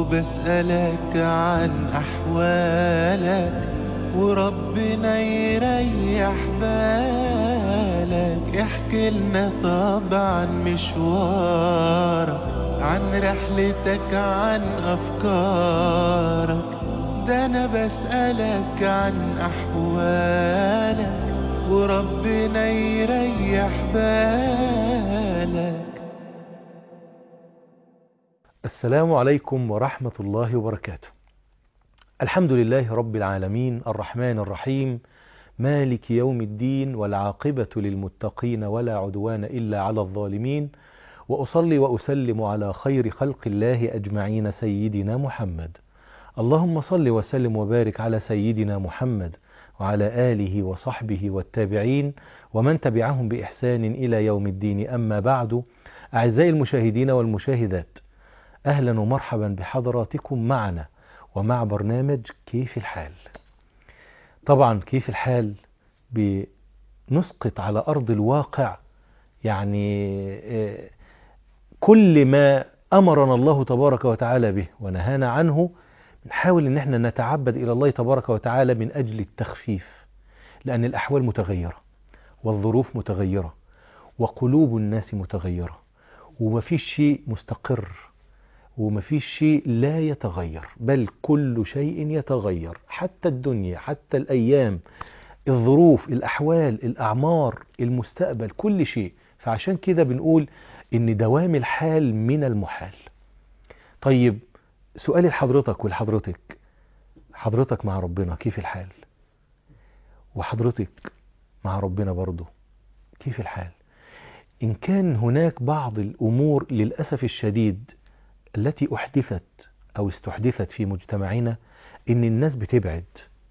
وبسألك عن أحوالك وربنا يريح بالك احكي لنا طبعا مشوارك عن رحلتك عن أفكارك ده أنا بسألك عن أحوالك وربنا يريح بالك السلام عليكم ورحمة الله وبركاته الحمد لله رب العالمين الرحمن الرحيم مالك يوم الدين والعاقبة للمتقين ولا عدوان إلا على الظالمين وأصلي وأسلم على خير خلق الله أجمعين سيدنا محمد اللهم صل وسلم وبارك على سيدنا محمد وعلى آله وصحبه والتابعين ومن تبعهم بإحسان إلى يوم الدين أما بعد أعزائي المشاهدين والمشاهدات أهلا ومرحبا بحضراتكم معنا ومع برنامج كيف الحال طبعا كيف الحال بنسقط على أرض الواقع يعني كل ما أمرنا الله تبارك وتعالى به ونهانا عنه نحاول ان احنا نتعبد الى الله تبارك وتعالى من اجل التخفيف لان الاحوال متغيرة والظروف متغيرة وقلوب الناس متغيرة ومفيش شيء مستقر ومفيش شيء لا يتغير بل كل شيء يتغير حتى الدنيا حتى الايام الظروف الاحوال الاعمار المستقبل كل شيء فعشان كده بنقول ان دوام الحال من المحال طيب سؤالي لحضرتك ولحضرتك حضرتك مع ربنا كيف الحال وحضرتك مع ربنا برضه كيف الحال إن كان هناك بعض الأمور للأسف الشديد التي أحدثت أو استحدثت في مجتمعنا إن الناس بتبعد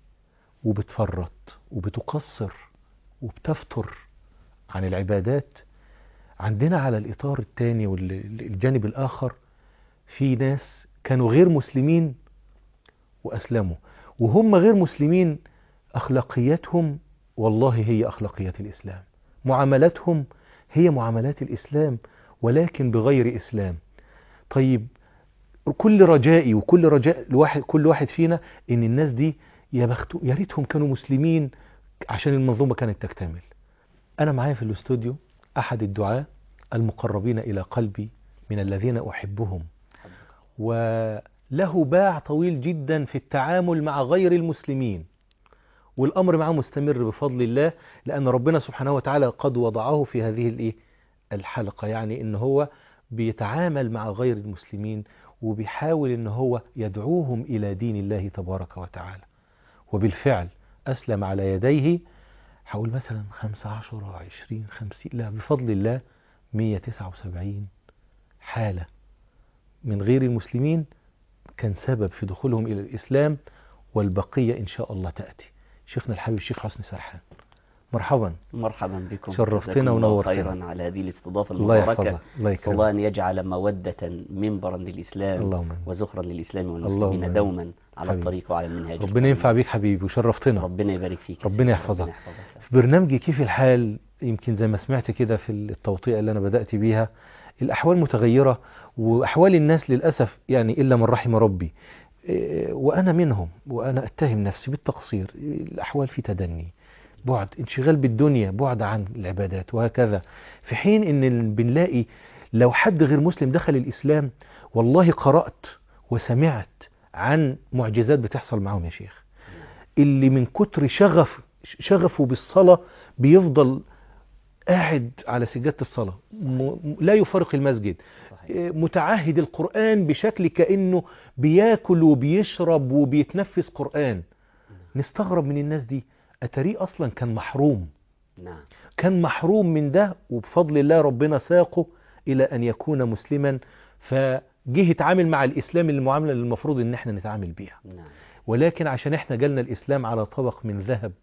وبتفرط وبتقصر وبتفتر عن العبادات عندنا على الإطار الثاني والجانب الآخر في ناس كانوا غير مسلمين وأسلموا وهم غير مسلمين أخلاقياتهم والله هي أخلاقيات الإسلام معاملاتهم هي معاملات الإسلام ولكن بغير إسلام طيب كل رجائي وكل رجاء الواحد كل واحد فينا إن الناس دي يا بختو يا ريتهم كانوا مسلمين عشان المنظومة كانت تكتمل أنا معايا في الاستوديو أحد الدعاة المقربين إلى قلبي من الذين أحبهم وله باع طويل جدا في التعامل مع غير المسلمين والأمر معه مستمر بفضل الله لأن ربنا سبحانه وتعالى قد وضعه في هذه الإيه الحلقة يعني إن هو بيتعامل مع غير المسلمين وبيحاول إن هو يدعوهم إلى دين الله تبارك وتعالى وبالفعل أسلم على يديه حول مثلا 15 20 50 لا بفضل الله 179 حالة من غير المسلمين كان سبب في دخولهم إلى الإسلام والبقية إن شاء الله تأتي شيخنا الحبيب الشيخ حسن سرحان مرحبا مرحبا بكم شرفتنا ونورتنا خيرا على هذه الاستضافة الله المباركة يحفظك الله صلى الله يكرمك أن يجعل مودة منبرا للإسلام اللهم آمين. وزخرا للإسلام اللهم والمسلمين آمين. دوما على حبيبي. الطريق وعلى المنهاج ربنا القويم. ينفع بيك حبيبي وشرفتنا ربنا يبارك فيك يا ربنا سيدي. يحفظك. ربنا يحفظك في برنامجي كيف الحال يمكن زي ما سمعت كده في التوطية اللي أنا بدأت بيها الأحوال متغيرة وأحوال الناس للأسف يعني إلا من رحم ربي إيه، وأنا منهم وأنا أتهم نفسي بالتقصير الأحوال في تدني بعد انشغال بالدنيا بعد عن العبادات وهكذا في حين ان بنلاقي لو حد غير مسلم دخل الإسلام والله قرأت وسمعت عن معجزات بتحصل معهم يا شيخ اللي من كتر شغف شغفه بالصلاة بيفضل قاعد على سجادة الصلاة م- لا يفارق المسجد صحيح. متعهد القرآن بشكل كأنه بياكل وبيشرب وبيتنفس قرآن نستغرب من الناس دي أتريه أصلا كان محروم نعم كان محروم من ده وبفضل الله ربنا ساقه إلى أن يكون مسلما فجه يتعامل مع الإسلام المعاملة اللي المفروض إن احنا نتعامل بيها نعم ولكن عشان احنا جالنا الإسلام على طبق من ذهب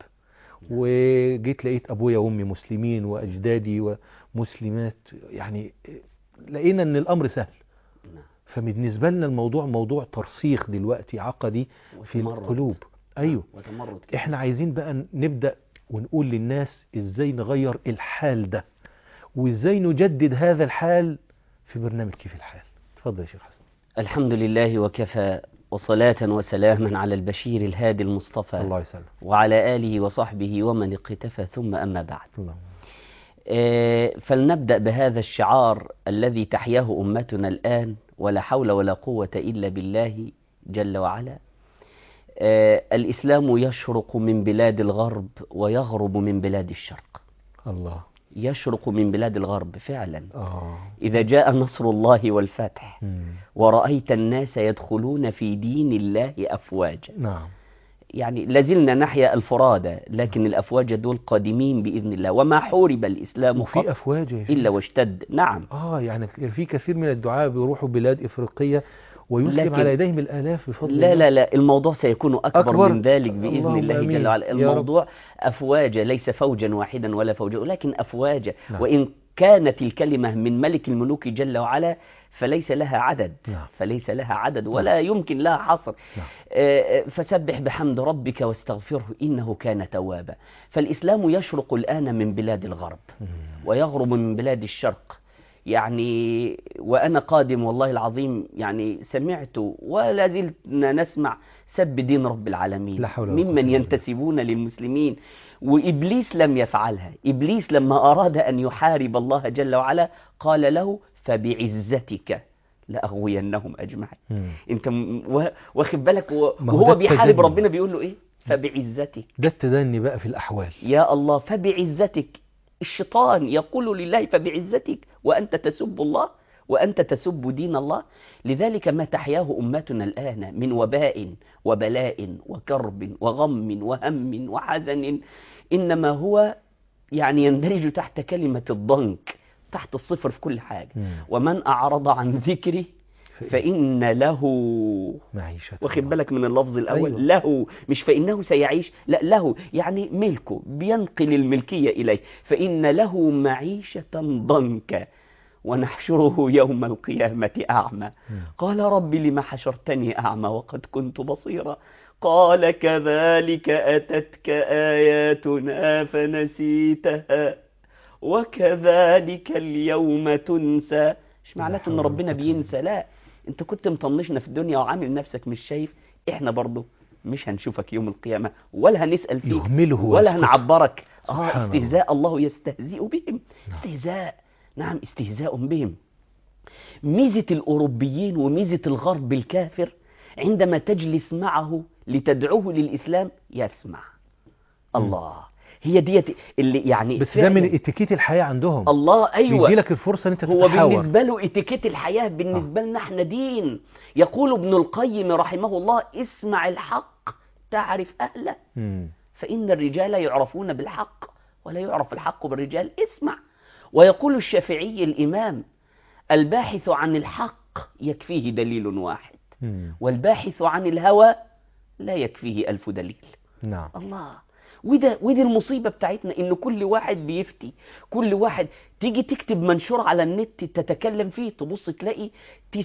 وجيت لقيت أبويا وأمي مسلمين وأجدادي ومسلمات يعني لقينا أن الأمر سهل نعم فبالنسبة لنا الموضوع موضوع ترسيخ دلوقتي عقدي في وتمرد. القلوب أيوه وتمرد كده. احنا عايزين بقى نبدأ ونقول للناس ازاي نغير الحال ده وازاي نجدد هذا الحال في برنامج كيف الحال اتفضل يا شيخ حسن الحمد لله وكفى وصلاة وسلاما على البشير الهادي المصطفى صلى الله عليه وسلم وعلى آله وصحبه ومن اقتفى ثم أما بعد اللهم آه، فلنبدأ بهذا الشعار الذي تحياه أمتنا الآن ولا حول ولا قوة إلا بالله جل وعلا آه، الإسلام يشرق من بلاد الغرب ويغرب من بلاد الشرق الله يشرق من بلاد الغرب فعلا اه إذا جاء نصر الله والفتح مم. ورأيت الناس يدخلون في دين الله أفواجا نعم يعني لازلنا نحيا الفرادى لكن الأفواج دول قادمين بإذن الله وما حورب الإسلام وفي قط افواج يا شيخ. إلا واشتد نعم اه يعني في كثير من الدعاء بيروحوا بلاد افريقيه ويسلم لكن- على يديهم الالاف بفضل لا الله. لا لا الموضوع سيكون أكبر, أكبر. من ذلك بإذن اللهم الله آمين. جل وعلا يا رب. الموضوع أفواجا ليس فوجا واحدا ولا فوجا ولكن أفواجا نعم. وإن كانت الكلمة من ملك الملوك جل وعلا فليس لها عدد نعم. فليس لها عدد ولا يمكن لها حصر نعم. آه، آه، فسبح بحمد ربك واستغفره إنه كان توابا فالإسلام يشرق الآن من بلاد الغرب مم. ويغرب من بلاد الشرق يعني وأنا قادم والله العظيم يعني سمعت ولا زلنا نسمع سب دين رب العالمين لا حول ولا قوة ممن إلا ينتسبون للمسلمين وإبليس لم يفعلها إبليس لما أراد أن يحارب الله جل وعلا قال له فبعزتك لأغوينهم أجمعين مم. انت م- و- واخد بالك و- ما هو وهو ده بيحارب التدني. ربنا بيقول له ايه فبعزتك ده التدني بقى في الاحوال يا الله فبعزتك الشيطان يقول لله فبعزتك وأنت تسب الله وأنت تسب دين الله لذلك ما تحياه أمتنا الآن من وباء وبلاء وكرب وغم وهم وحزن إنما هو يعني يندرج تحت كلمة الضنك تحت الصفر في كل حاجة مم. ومن أعرض عن ذكري فإن له معيشة واخد بالك من اللفظ الأول أيوة. له مش فإنه سيعيش لا له يعني ملكه بينقل الملكية إليه فإن له معيشة ضنكا ونحشره يوم القيامة أعمى مم. قال رب لم حشرتني أعمى وقد كنت بصيرا قال كذلك أتتك آياتنا فنسيتها وكذلك اليوم تنسى مش لا معناته حول ان ولا ربنا قوة إلا بينسى لا انت كنت مطنشنا في الدنيا وعامل نفسك مش شايف احنا برضه مش هنشوفك يوم القيامة ولا هنسأل فيك يهمله ولا ويسكت. هنعبرك اه سبحان الله. استهزاء الله يستهزئ بهم نعم. استهزاء نعم استهزاء بهم ميزة الأوروبيين وميزة الغرب الكافر عندما تجلس معه لتدعوه للإسلام يسمع الله هي ديت اللي يعني بس ده من فعلاً اتيكيت الحياه عندهم الله أيوة بيدي لك الفرصه ان انت هو تتحاور بالنسبة له اتيكيت الحياة بالنسبة لنا احنا دين يقول ابن القيم رحمه الله اسمع الحق تعرف أهله مم. فإن الرجال يعرفون بالحق ولا يعرف الحق بالرجال اسمع ويقول الشافعي الإمام الباحث عن الحق يكفيه دليل واحد مم. والباحث عن الهوى لا يكفيه ألف دليل نعم الله وده ودي المصيبة بتاعتنا إن كل واحد بيفتي كل واحد تيجي تكتب منشور على النت تتكلم فيه تبص تلاقي 90%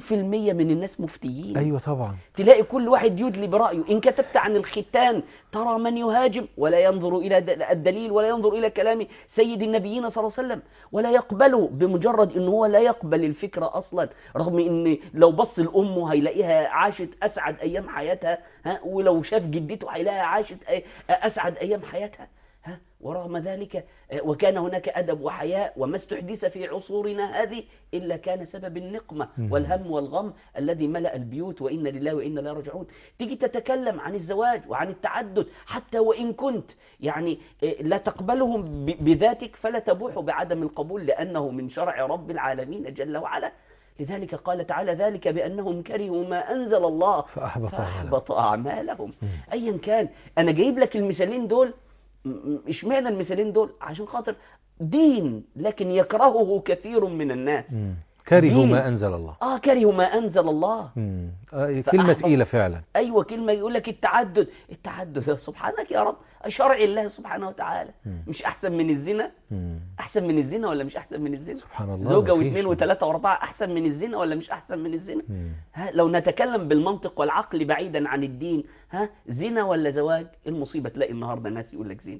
من الناس مفتيين ايوه طبعا تلاقي كل واحد يدلي برأيه إن كتبت عن الختان ترى من يهاجم ولا ينظر إلى د- الدليل ولا ينظر إلى كلام سيد النبيين صلى الله عليه وسلم ولا يقبله بمجرد إن هو لا يقبل الفكرة أصلا رغم إن لو بص لأمه هيلاقيها عاشت أسعد أيام حياتها ها ولو شاف جدته هيلاقيها عاشت أي- أسعد أيام حياتها ها ورغم ذلك آه، وكان هناك أدب وحياء وما استحدث في عصورنا هذه إلا كان سبب النقمة مم. والهم والغم الذي ملأ البيوت وإنا لله وإنا لا راجعون تيجي تتكلم عن الزواج وعن التعدد حتى وإن كنت يعني آه، لا تقبلهم ب- بذاتك فلا تبوح بعدم القبول لأنه من شرع رب العالمين جل وعلا لذلك قال تعالى ذلك بأنهم كرهوا ما أنزل الله فاحبط أعمالهم. فأحبط أعمالهم مم. ايا كان انا جايب لك المثالين دول م- م- اشمعنى المثالين دول عشان خاطر دين لكن يكرهه كثير من الناس مم. كرهوا دين. ما انزل الله اه كرهوا ما انزل الله مم. آه كلمه فأحبط- تقيله فعلا ايوه كلمه يقول لك التعدد التعدد يا سبحانك يا رب شرع الله سبحانه وتعالى مم. مش احسن من الزنا مم. احسن من الزنا ولا مش احسن من الزنا سبحان الله زوجه ما فيش. واثنين وثلاثه واربعه احسن من الزنا ولا مش احسن من الزنا مم. ها لو نتكلم بالمنطق والعقل بعيدا عن الدين ها زنا ولا زواج المصيبه تلاقي النهارده ناس يقول لك زنا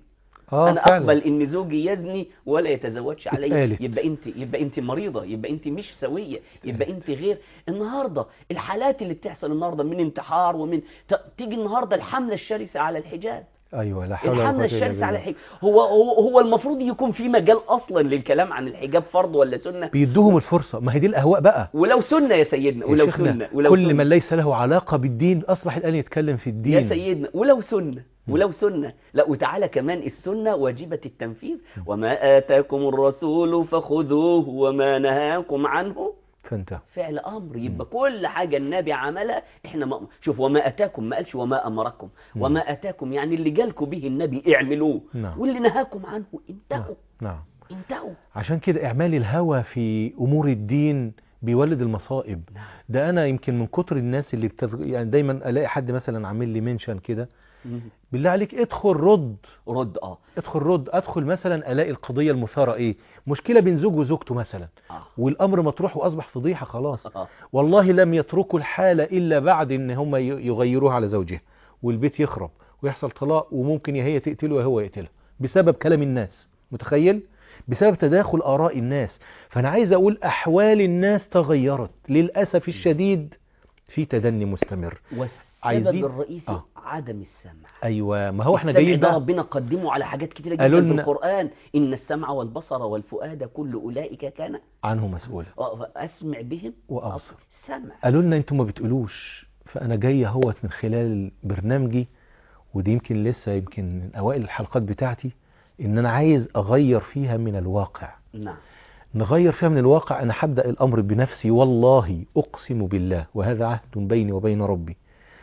آه انا فعلا. اقبل ان زوجي يزني ولا يتزوجش علي اتقالت. يبقى انت يبقى انت مريضه يبقى انت مش سويه يبقى انت غير النهارده الحالات اللي بتحصل النهارده من انتحار ومن ت... تيجي النهارده الحمله الشرسه على الحجاب ايوه لا حول ولا الحمله قوة إلا الشرسه على بالله. الحجاب هو هو هو المفروض يكون في مجال اصلا للكلام عن الحجاب فرض ولا سنه بيدوهم الفرصة ما هي دي الأهواء بقى ولو سنه يا سيدنا يا ولو شيخنا، سنه ولو كل سنة. من ليس له علاقة بالدين أصبح الآن يتكلم في الدين يا سيدنا ولو سنة ولو سنة لا وتعالى كمان السنة واجبة التنفيذ وما آتاكم الرسول فخذوه وما نهاكم عنه فانت فعل أمر يبقى كل حاجة النبي عملها احنا ما شوف وما أتاكم ما قالش وما أمركم وما أتاكم يعني اللي جالكم به النبي اعملوه نعم. واللي نهاكم عنه نعم انتهوا نعم انتهوا عشان كده إعمال الهوى في أمور الدين بيولد المصائب نعم. ده أنا يمكن من كتر الناس اللي بتز... يعني دايما ألاقي حد مثلا عامل لي منشن كده مم. بالله عليك ادخل رد رد اه ادخل رد ادخل مثلا الاقي القضيه المثاره ايه مشكله بين زوج وزوجته مثلا اه والامر مطروح واصبح فضيحه خلاص اه والله لم يتركوا الحالة إلا بعد إن هم ي- يغيروها على زوجها والبيت يخرب ويحصل طلاق وممكن يا هي تقتله يا هو يقتلها بسبب كلام الناس متخيل؟ بسبب تداخل آراء الناس فأنا عايز أقول أحوال الناس تغيرت للأسف الشديد في تدني مستمر والسبب عايزين- الرئيسي آه. عدم السمع أيوة ما هو احنا السمع جايين ده بقى ربنا قدمه على حاجات كتيرة قالوا جدا في لنا- القرآن إن السمع والبصر والفؤاد كل أولئك كان عنه مسؤول آه، أسمع بهم وأبصر. سمع قالوا لنا انتم ما بتقولوش فانا جاي اهوت من خلال برنامجي ودي يمكن لسه يمكن من اوائل الحلقات بتاعتي ان انا عايز اغير فيها من الواقع نعم نغير فيها من الواقع انا هبدا الامر بنفسي والله اقسم بالله وهذا عهد بيني وبين ربي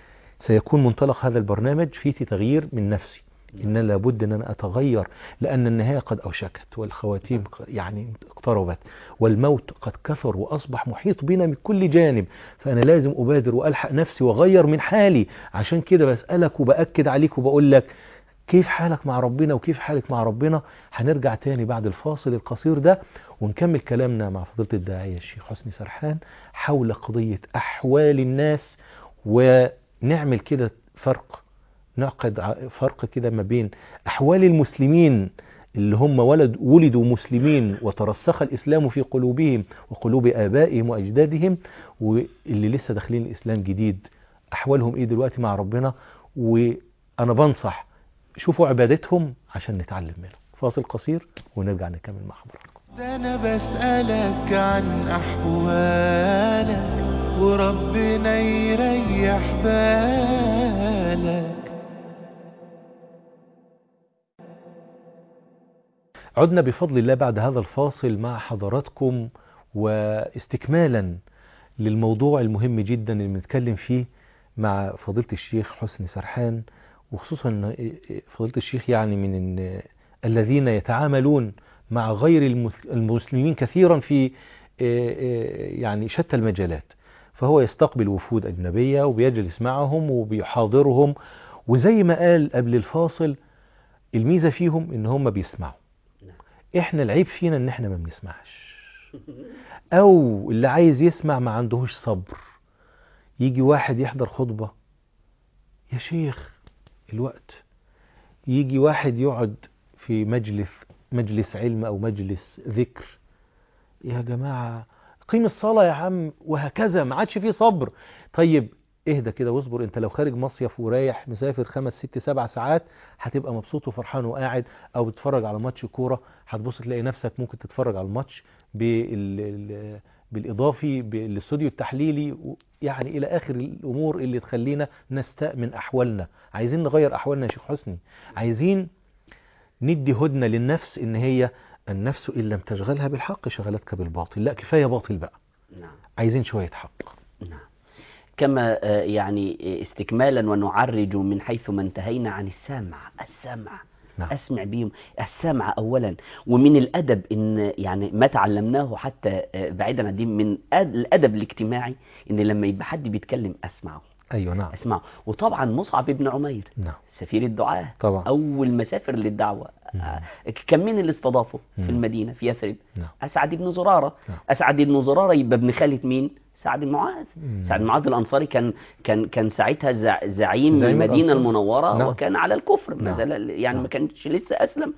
سيكون منطلق هذا البرنامج فيه تغيير من نفسي ان أنا لابد ان انا اتغير لان النهايه قد اوشكت والخواتيم ق- يعني اقتربت والموت قد كثر واصبح محيط بنا من كل جانب فانا لازم ابادر والحق نفسي واغير من حالي عشان كده بسالك وباكد عليك وبقول لك كيف حالك مع ربنا وكيف حالك مع ربنا هنرجع تاني بعد الفاصل القصير ده ونكمل كلامنا مع فضيله الداعيه الشيخ حسني سرحان حول قضيه احوال الناس ونعمل كده فرق نعقد ع- فرق كده ما بين أحوال المسلمين اللي هم ولد ولدوا مسلمين وترسخ الإسلام في قلوبهم وقلوب آبائهم وأجدادهم واللي لسه داخلين الإسلام جديد أحوالهم إيه دلوقتي مع ربنا وأنا بنصح شوفوا عبادتهم عشان نتعلم منهم فاصل قصير ونرجع نكمل مع حضراتكم ده انا بسألك عن احوالك وربنا يريح بالك عدنا بفضل الله بعد هذا الفاصل مع حضراتكم واستكمالا للموضوع المهم جدا اللي بنتكلم فيه مع فضيلة الشيخ حسني سرحان وخصوصا إن فضيلة الشيخ يعني من ال- الذين يتعاملون مع غير المس- المسلمين كثيرا في يعني شتى المجالات فهو يستقبل وفود أجنبية وبيجلس معهم وبيحاضرهم وزي ما قال قبل الفاصل الميزة فيهم ان هم بيسمعوا احنا العيب فينا ان احنا ما بنسمعش او اللي عايز يسمع ما عندهوش صبر يجي واحد يحضر خطبة يا شيخ الوقت يجي واحد يقعد في مجلس مجلس علم او مجلس ذكر يا جماعة قيم الصلاة يا عم وهكذا ما عادش فيه صبر طيب اهدى كده واصبر انت لو خارج مصيف ورايح مسافر خمس ست سبع ساعات هتبقى مبسوط وفرحان وقاعد او بتتفرج على ماتش كوره هتبص تلاقي نفسك ممكن تتفرج على الماتش بال... ال- بالاضافي بالاستوديو التحليلي و- يعني الى اخر الامور اللي تخلينا نستأمن احوالنا عايزين نغير احوالنا يا شيخ حسني عايزين ندي هدنه للنفس ان هي النفس ان لم تشغلها بالحق شغلتك بالباطل لا كفايه باطل بقى نعم عايزين شويه حق نعم كما آه، يعني آه، استكمالا ونعرج من حيث ما انتهينا عن السمع السمع نعم. أسمع بهم السمع أولا ومن الأدب إن يعني ما تعلمناه حتى آه، بعيدا عن الدين من أد- الأدب الاجتماعي إن لما يبقى حد بيتكلم أسمعه ايوه نعم أسمعه وطبعا مصعب بن عمير نعم سفير الدعاة طبعا أول مسافر للدعوة مم. آه، كان مين اللي استضافه مم. في المدينة في يثرب نعم أسعد بن زرارة نعم. أسعد بن زرارة يبقى ابن خالة مين سعد بن معاذ مم. سعد بن معاذ الانصاري كان كان كان ساعتها زع- زعيم زعيم المدينه الأنصار. المنوره نعم. وكان على الكفر ما نعم. زال يعني نعم. ما كانش لسه اسلم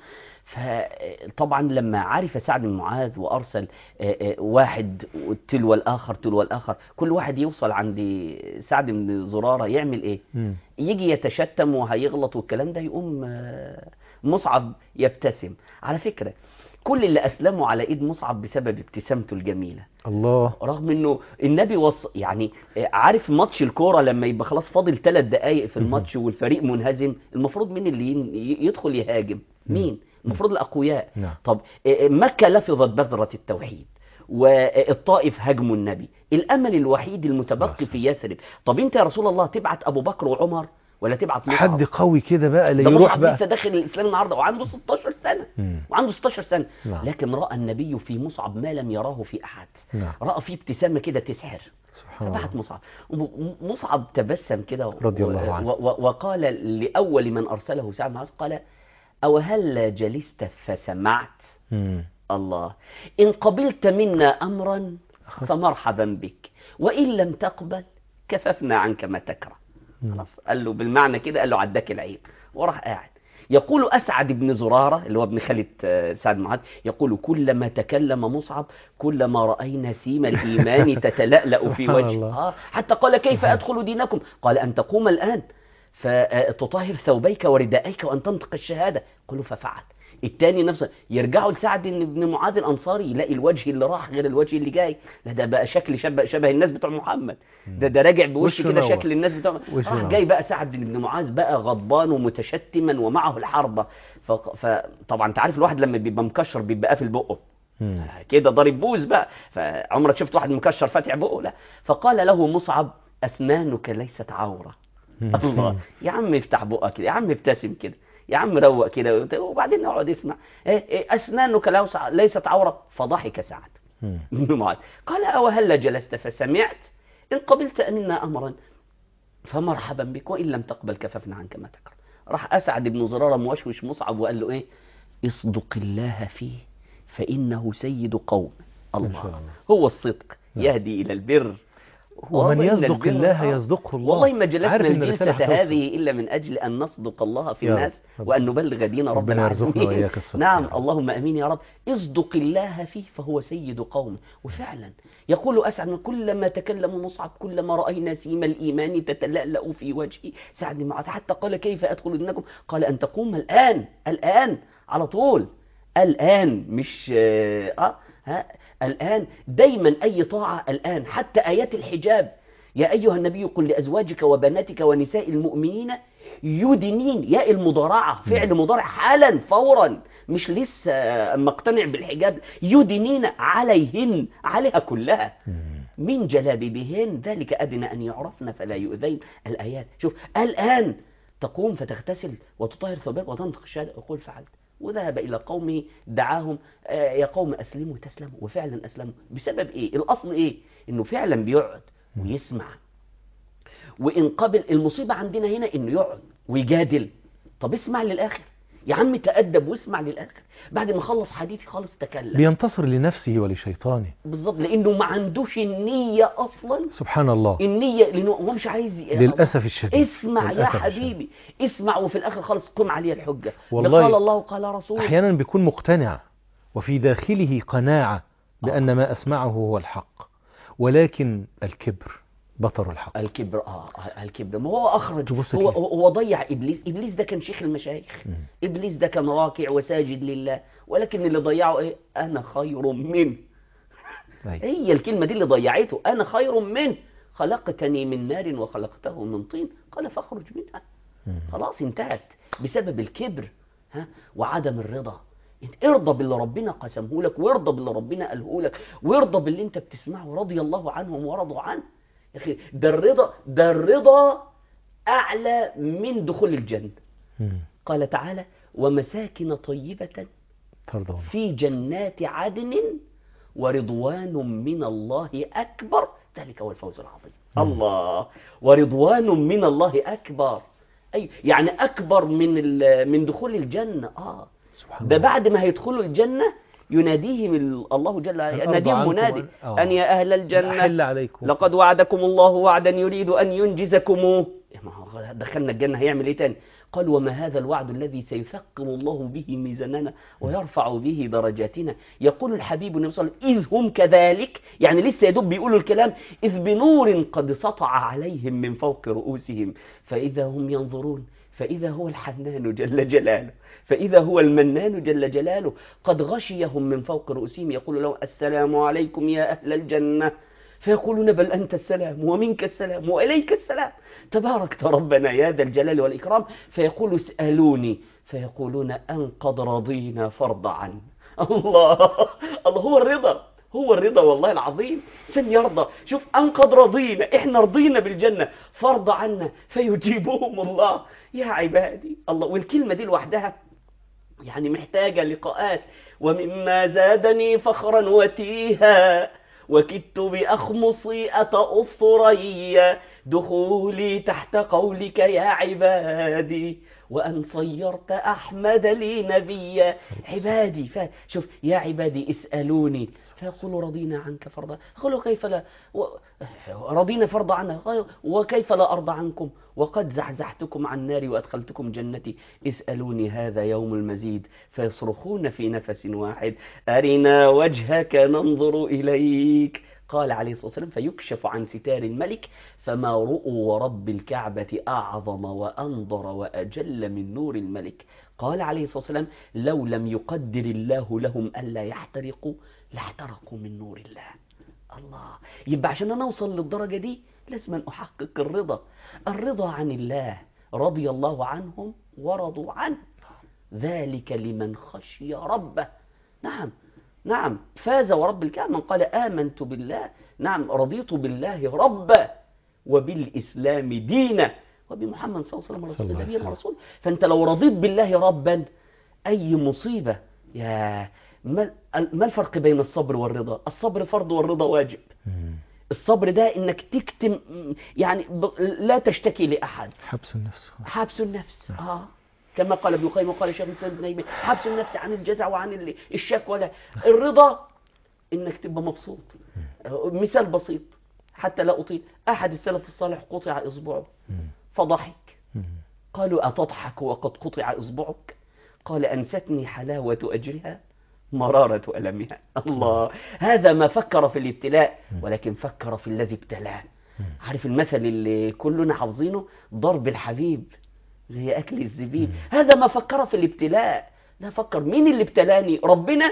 فطبعا لما عرف سعد بن معاذ وارسل آه، آه، واحد تلو الاخر تلو الاخر كل واحد يوصل عند سعد بن زراره يعمل ايه مم. يجي يتشتم وهيغلط والكلام ده يقوم آه، مصعب يبتسم على فكرة كل اللي أسلموا على إيد مصعب بسبب ابتسامته الجميلة الله رغم إنه النبي وص يعني آه، عارف ماتش الكورة لما يبقى خلاص فاضل ثلاث دقايق في الماتش والفريق منهزم المفروض مين اللي ين- ي- يدخل يهاجم مين المفروض الأقوياء نعم طب آه، مكة لفظت بذرة التوحيد والطائف هاجموا النبي الأمل الوحيد المتبقي في يثرب طب أنت يا رسول الله تبعت أبو بكر وعمر ولا تبعت مصعب حد قوي كده بقى اللي ده يروح مصعب بقى لسه داخل الإسلام النهاردة وعنده 16 سنة مم. وعنده 16 سنة نعم. لكن رأى النبي في مصعب ما لم يراه في أحد نعم رأى فيه ابتسامة كده تسحر سبحان فبعت الله مصعب وم- مصعب تبسم كده و- رضي الله عنه. و- و- وقال لأول من أرسله سعد بن معاذ قال أو هل جلست فسمعت مم. الله إن قبلت منا أمرا فمرحبا بك وإن لم تقبل كففنا عنك ما تكره مم. خلاص قال له بالمعنى كده قال له عداك العيب وراح قاعد يقول أسعد بن زرارة اللي هو ابن خالد آه، سعد بن معاذ يقول كلما تكلم مصعب كلما رأينا سيم الإيمان تتلألأ في سبحان وجهه الله. آه حتى قال كيف سبحان. أدخل دينكم قال أن تقوم الآن فتطهر ثوبيك وردائك وأن تنطق الشهادة قالوا ففعل التاني نفسه يرجعوا لسعد بن معاذ الانصاري يلاقي الوجه اللي راح غير الوجه اللي جاي لا ده بقى شكل شبه شبه الناس بتوع محمد ده ده راجع بوش وشه كده نور. شكل الناس بتوع وشه راح نور. جاي بقى سعد بن معاذ بقى غضبان ومتشتما ومعه الحربه ف- فطبعا انت عارف الواحد لما بيبقى مكشر بيبقى قافل بقه مم. كده ضارب بوز بقى فعمرك شفت واحد مكشر فاتح بقه لا فقال له مصعب اسنانك ليست عوره مم. الله يا عم افتح بقك كده يا عم ابتسم كده يا عم روق كده وبعدين نقعد اسمع إيه إيه اسنانك لوسع- ليست عوره فضحك سعد مم. بن معاذ قال أو هل جلست فسمعت إن قبلت منا أمرا فمرحبا بك وإن لم تقبل كففنا عنك ما تكره راح أسعد بن زرارة موشوش مصعب وقال له إيه اصدق الله فيه فإنه سيد قوم شاء الله الله. هو الصدق نعم. يهدي إلى البر ومن وإن يصدق البر- الله آه. يصدقه الله والله ما جلسنا عارف إن الجلسة الرسالة هتوصل. هذه إلا من أجل أن نصدق الله في يا رب. الناس رب. وأن نبلغ دين رب ربنا يرزقنا العالمين وإياك الصدق نعم يا رب. اللهم امين يا رب اصدق الله فيه فهو سيد قومه وفعلا يقول اسعد من كلما تكلم مصعب كلما راينا سيم الايمان تتلألأ في وجهي سعد بن معاذ حتى قال كيف ادخل دينكم قال ان تقوم الان الان على طول الان مش اه آه، ها الان دايما اي طاعه الان حتى ايات الحجاب يا ايها النبي قل لازواجك وبناتك ونساء المؤمنين يدنين ياء المضارعه فعل مضارع حالا فورا مش لسه اما اقتنع بالحجاب يدنين عليهن عليها كلها مم. من جلابيبهن ذلك أدنى أن يعرفن فلا يؤذين الآيات شوف الآن تقوم فتغتسل وتطهر ثوبك وتنطق الشهادة يقول فعلت وذهب إلى قومه دعاهم آه، يا قوم أسلموا تسلموا وفعلا أسلموا بسبب إيه الأصل إيه إنه فعلا بيقعد ويسمع وإن قبل المصيبة عندنا هنا إنه يقعد ويجادل طب اسمع للآخر يا عم تأدب واسمع للآخر بعد ما خلص حديثي خالص تكلم بينتصر لنفسه ولشيطانه بالظبط لأنه ما عندوش النية أصلا سبحان الله النية لأنه هو مش عايز ي- للأسف الشديد اسمع يا للأسف الشديد. حبيبي اسمع وفي الآخر خالص قم علي الحجة والله قال الله قال رسول أحيانا بيكون مقتنع وفي داخله قناعة بأن ما أسمعه هو الحق ولكن الكبر بطر الحق الكبر اه آه، الكبر ما هو اخرج تبص هو كده. هو هو ضيع ابليس ابليس ده كان شيخ المشايخ مم. ابليس ده كان راكع وساجد لله ولكن اللي ضيعه ايه انا خير منه أيوة. هي الكلمة دي اللي ضيعته أنا خير منه خلقتني من نار وخلقته من طين قال فاخرج منها مم. خلاص انتهت بسبب الكبر ها وعدم الرضا انت ارضى باللي ربنا قسمه لك وارضى باللي ربنا قاله لك وارضى باللي انت بتسمعه رضي الله عنهم ورضوا عنه يا اخي ده الرضا ده الرضا اعلى من دخول الجنه مم. قال تعالى ومساكن طيبه ترضون في جنات عدن ورضوان من الله أكبر ذلك هو الفوز العظيم الله ورضوان من الله أكبر أي يعني أكبر من ال- من دخول الجنة آه سبحان ده الله بعد ما هيدخلوا الجنة يناديهم ال- الله جل الأرض يناديهم عنكم منادي وأن- آه. أن يا أهل الجنة أحل عليكم لقد وعدكم الله وعدا يريد أن ينجزكم ما هو دخلنا الجنة هيعمل إيه تاني قال وما هذا الوعد الذي سيثقل الله به ميزاننا ويرفع به درجاتنا يقول الحبيب النبي صلى الله عليه وسلم إذ هم كذلك يعني لسه يدب بيقولوا الكلام إذ بنور قد سطع عليهم من فوق رؤوسهم فإذا هم ينظرون فإذا هو الحنان جل جلاله فإذا هو المنان جل جلاله قد غشيهم من فوق رؤوسهم يقول لهم السلام عليكم يا أهل الجنة فيقولون بل أنت السلام ومنك السلام وإليك السلام تباركت ربنا يا ذا الجلال والإكرام فيقول اسألوني فيقولون أن قد رضينا فرض عنا الله الله هو الرضا هو الرضا والله العظيم سن يرضى شوف أن قد رضينا إحنا رضينا بالجنة فرض عنا فيجيبهم الله يا عبادي الله والكلمة دي لوحدها يعني محتاجة لقاءات ومما زادني فخرا وتيها وكدت بأخمصي أطأ الثريا دخولي تحت قولك يا عبادي وأن صيرت أحمد لي نبيا عبادي شوف يا عبادي اسألوني فيقولوا رضينا عنك فرضا قالوا كيف لا و... رضينا فرض عنا وكيف لا أرضى عنكم وقد زحزحتكم عن ناري وأدخلتكم جنتي اسألوني هذا يوم المزيد فيصرخون في نفس واحد أرنا وجهك ننظر إليك قال عليه الصلاة والسلام فيكشف عن ستار الملك فما رؤوا ورب الكعبة أعظم وأنظر وأجل من نور الملك قال عليه الصلاة والسلام لو لم يقدر الله لهم ألا يحترقوا لاحترقوا من نور الله الله يبقى عشان أنا أوصل للدرجة دي لازم أن أحقق الرضا الرضا عن الله رضي الله عنهم ورضوا عنه ذلك لمن خشي ربه نعم نعم فاز ورب الكعبة من قال آمنت بالله نعم رضيت بالله ربا وبالإسلام دينا وبمحمد صلى الله عليه وسلم رسول النبي الرسول فأنت لو رضيت بالله ربا أي مصيبة يا ما ما الفرق بين الصبر والرضا الصبر فرض والرضا واجب الصبر ده انك تكتم يعني لا تشتكي لاحد حبس النفس حبس النفس اه كما قال ابن القيم وقال شيخ الاسلام ابن تيميه حبس النفس عن الجزع وعن الشكوى لا الرضا انك تبقى مبسوط مثال بسيط حتى لا اطيل احد السلف الصالح قطع اصبعه فضحك قالوا اتضحك وقد قطع اصبعك قال انستني حلاوه اجرها مرارة ألمها الله هذا ما فكر في الابتلاء ولكن فكر في الذي ابتلاه عارف المثل اللي كلنا حافظينه ضرب الحبيب زي أكل الزبيب هذا ما فكر في الابتلاء لا فكر مين اللي ابتلاني ربنا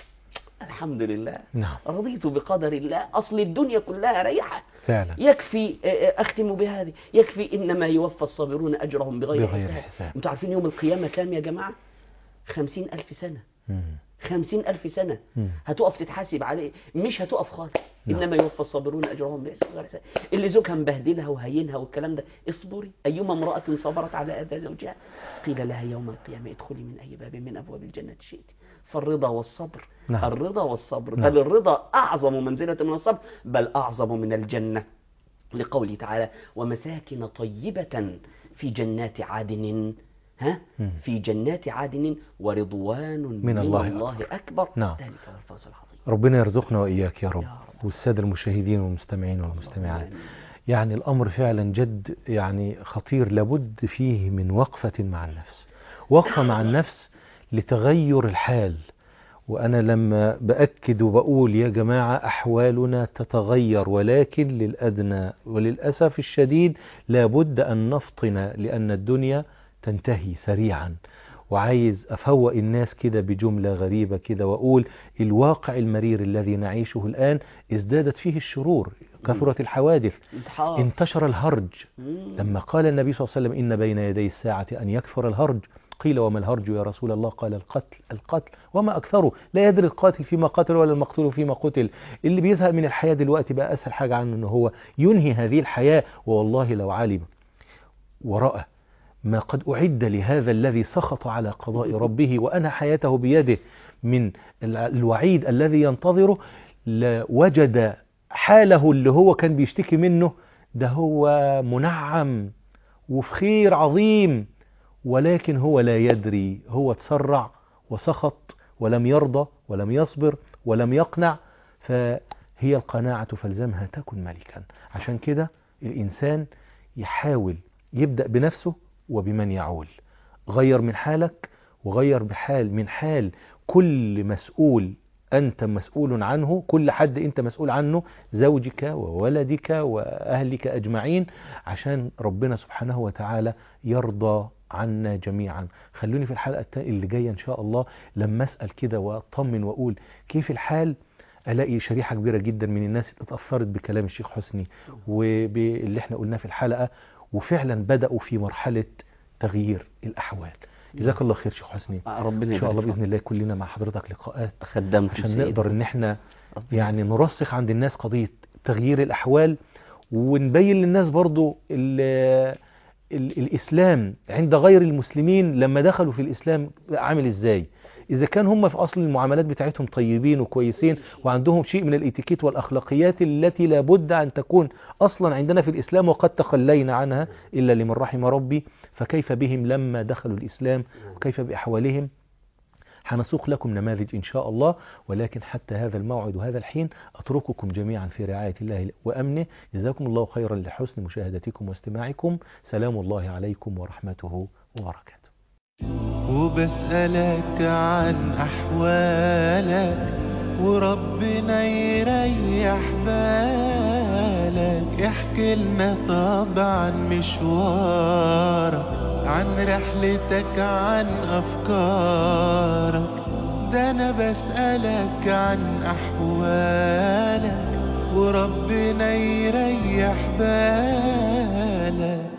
الحمد لله نعم. رضيت بقدر الله أصل الدنيا كلها ريحة فعلا يكفي أختم بهذه يكفي إنما يوفى الصابرون أجرهم بغير, بغير حساب حساب. انتوا عارفين يوم القيامة كام يا جماعة خمسين ألف سنة مم. خمسين ألف سنة مم. هتقف تتحاسب عليه مش هتقف خالص نعم. إنما يوفى الصابرون أجرهم بغير حساب اللي زوجها مبهدلها وهينها والكلام ده اصبري أيما امرأة صبرت على أذى زوجها قيل لها يوم القيامة ادخلي من أي باب من أبواب الجنة شئت فالرضا والصبر نعم. الرضا والصبر نعم. بل الرضا أعظم منزلة من الصبر بل أعظم من الجنة لقوله تعالى ومساكن طيبة في جنات عدن ها مم. في جنات عدن ورضوان من, الله الله أكبر نعم. ذلك هو الفوز العظيم ربنا يرزقنا وإياك يا رب يا رب. والسادة المشاهدين والمستمعين والمستمعات آمين. يعني الأمر فعلا جد يعني خطير لابد فيه من وقفة مع النفس وقفة مع النفس لتغير الحال وأنا لما بأكد وبقول يا جماعة أحوالنا تتغير ولكن للأدنى وللأسف الشديد لابد أن نفطن لأن الدنيا تنتهي سريعا وعايز أفوق الناس كده بجملة غريبة كده وأقول الواقع المرير الذي نعيشه الآن ازدادت فيه الشرور كثرت الحوادث انتحار انتشر الهرج مم. لما قال النبي صلى الله عليه وسلم إن بين يدي الساعة أن يكثر الهرج قيل وما الهرج يا رسول الله قال القتل القتل وما أكثره لا يدري القاتل فيما قتل ولا المقتول فيما قتل اللي بيزهق من الحياة دلوقتي بقى أسهل حاجة عنه أنه هو ينهي هذه الحياة والله لو علم ورأى ما قد أعد لهذا الذي سخط على قضاء ربه وأنهى حياته بيده من ال- الوعيد الذي ينتظره لوجد حاله اللي هو كان بيشتكي منه ده هو منعم وفي خير عظيم ولكن هو لا يدري هو تسرع وسخط ولم يرضى ولم يصبر ولم يقنع فهي القناعة فالزمها تكن ملكا عشان كده الإنسان يحاول يبدأ بنفسه وبمن يعول غير من حالك وغير بحال من حال كل مسؤول أنت مسؤول عنه كل حد أنت مسؤول عنه زوجك وولدك وأهلك أجمعين عشان ربنا سبحانه وتعالى يرضى عنا جميعا خلوني في الحلقة اللي جاية إن شاء الله لما أسأل كده وأطمن وأقول كيف الحال ألاقي شريحة كبيرة جدا من الناس اللي اتأثرت بكلام الشيخ حسني وباللي احنا قلناه في الحلقة وفعلا بدأوا في مرحلة تغيير الأحوال جزاك الله خير شيخ حسني ربنا ان شاء الله يبارك باذن الله كلنا مع حضرتك لقاءات خدمت عشان نقدر ان احنا يعني نرسخ عند الناس قضيه تغيير الاحوال ونبين للناس برضو ال ال الاسلام عند غير المسلمين لما دخلوا في الاسلام عامل ازاي اذا كان هم في اصل المعاملات بتاعتهم طيبين وكويسين وعندهم شيء من الاتيكيت والاخلاقيات التي لابد ان تكون اصلا عندنا في الاسلام وقد تخلينا عنها الا لمن رحم ربي فكيف بهم لما دخلوا الاسلام وكيف باحوالهم هنسوق لكم نماذج إن شاء الله ولكن حتى هذا الموعد وهذا الحين أترككم جميعا في رعاية الله وأمنه جزاكم الله خيرا لحسن مشاهدتكم واستماعكم سلام الله عليكم ورحمته وبركاته وبسألك عن أحوالك وربنا يريح بالك احكي لنا طبعا مشوارك عن رحلتك عن أفكارك ده أنا بسألك عن أحوالك وربنا يريح بالك